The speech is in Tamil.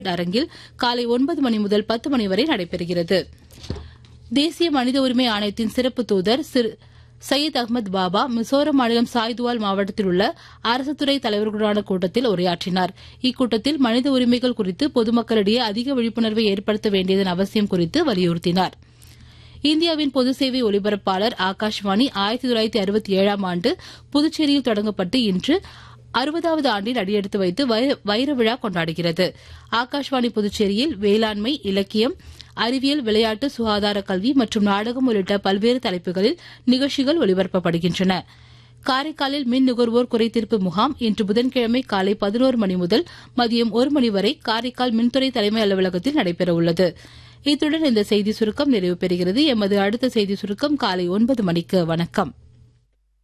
அரங்கில் காலை ஒன்பது மணி முதல் பத்து மணி வரை நடைபெறுகிறது தேசிய மனித உரிமை ஆணையத்தின் சிறப்பு தூதர் சிறு சையத் அகமது பாபா மிசோரம் மாநிலம் சாய்துவால் மாவட்டத்தில் உள்ள அரசு துறை தலைவர்களுடனான கூட்டத்தில் உரையாற்றினார் இக்கூட்டத்தில் மனித உரிமைகள் குறித்து பொதுமக்களிடையே அதிக விழிப்புணர்வை ஏற்படுத்த வேண்டியதன் அவசியம் குறித்து வலியுறுத்தினார் இந்தியாவின் பொது சேவை ஒலிபரப்பாளர் ஆகாஷ்வாணி ஆயிரத்தி தொள்ளாயிரத்தி அறுபத்தி ஏழாம் ஆண்டு புதுச்சேரியில் தொடங்கப்பட்டு இன்று அறுபதாவது ஆண்டில் அடியெடுத்து வைத்து வைர- வைர விழா கொண்டாடுகிறது ஆகாஷ்வாணி புதுச்சேரியில் வேளாண்மை இலக்கியம் அறிவியல் விளையாட்டு சுகாதார கல்வி மற்றும் நாடகம் உள்ளிட்ட பல்வேறு தலைப்புகளில் நிகழ்ச்சிகள் ஒலிபரப்பப்படுகின்றன காரைக்காலில் மின் நுகர்வோர் குறைதீர்ப்பு முகாம் இன்று புதன்கிழமை காலை பதினோரு மணி முதல் மதியம் ஒரு மணி வரை காரைக்கால் மின்துறை தலைமை அலுவலகத்தில் நடைபெறவுள்ளது இத்துடன் இந்த செய்தி சுருக்கம் நிறைவு பெறுகிறது எமது அடுத்த செய்தி சுருக்கம் காலை ஒன்பது மணிக்கு வணக்கம்